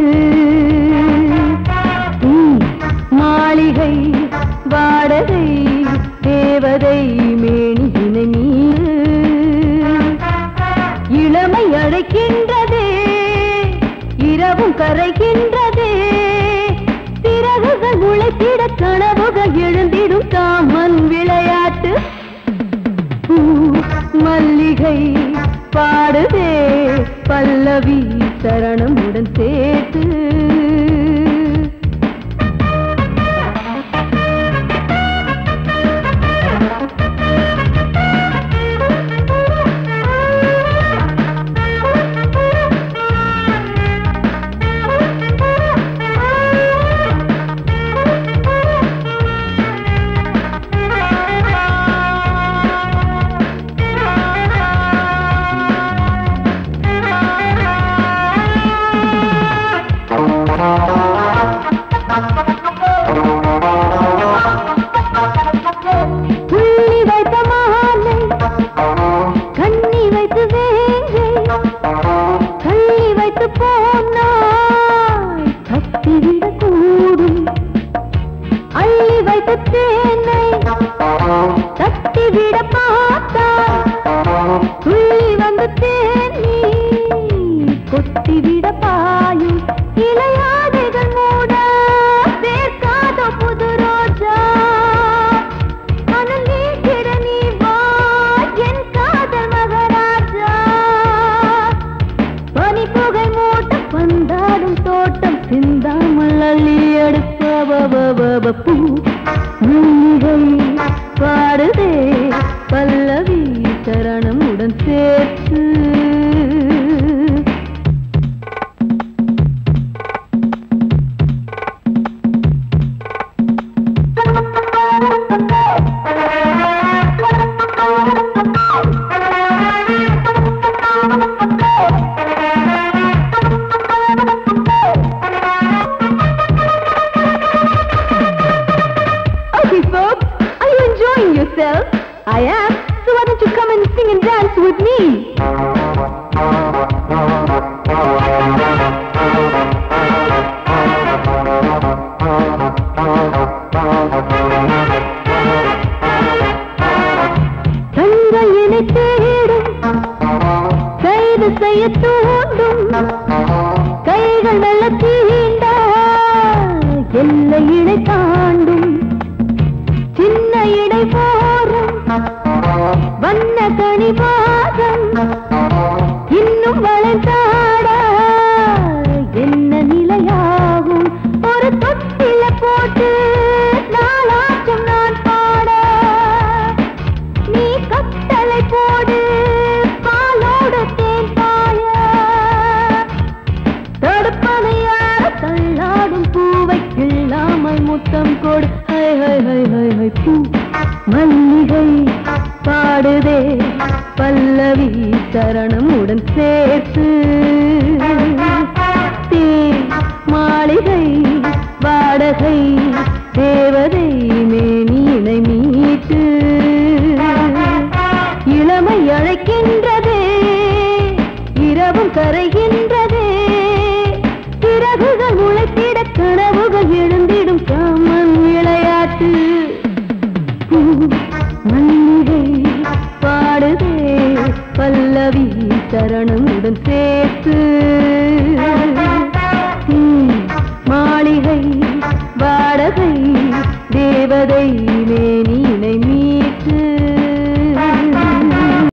ம், மாளிகை வாடகை தேவதை மேனியினை மீது இளமை அழைக்கின்றதே இரவும் கரைகின்றதே சிறகுகள் முளைத்திட கனவுகள் எழுந்திடும் காமன் விளையாட்டு பூ மல்லிகை பாடுதே பல்லவி சரணமுடன் சேர்த்து புள்ளி வைத்த மாலை கண்ணி வைத்து வேங்கை கள்ளி வைத்து போனாய் தப்பிவிட கூடும் அள்ளி வைத்த தேனை தட்டிவிட பார்த்தாய் துள்ளி வந்து தேனி கொட்டிவிட பாயும் இளையாதைகள் மூட சேர்க்காத புது ரோஜா மணல் நீக்கிட நீ வா என் காதல் மகராஜா பனி புகை மூட்டம் பந்தாடும் தோட்டம் சிந்தாமல் அள்ளி அடுப்ப பூ மூலிகை பாடுதே பல்லவி சரணமுடன் சேர்த்து Okay, folks, are you enjoying yourself? I am. So why don't you come and sing and dance with me? தங்கையினை தேடும் கைது செய்ய தூண்டும் கைகள் நல்ல தீண்ட எல்லை இடை தாண்டும் சின்ன இடை போரும் வண்ண கனிவாதம் இன்னும் வளைந்தாட என்ன நிலையாகும் ஒரு தொட்டில போட்டு நாளாச்சும் நான் பாட நீ கட்டளை போடு பாலோடு தேன் பாய தடுப்பதையார தள்ளாடும் பூவை கிள்ளாமல் முத்தம் கொடு ஹை ஹை ஹை ஹை ஹை பூ மல்லிகை பாடுதே பல்லவி சரணமுடன் சேர்த்து தேன் மாளிகை வாடகை தேவதை மேனியினை மீட்டு இளமை அழைக்கின்றதே இரவும் கரைகின்றதே சிறகுகள் முளைத்திட கனவு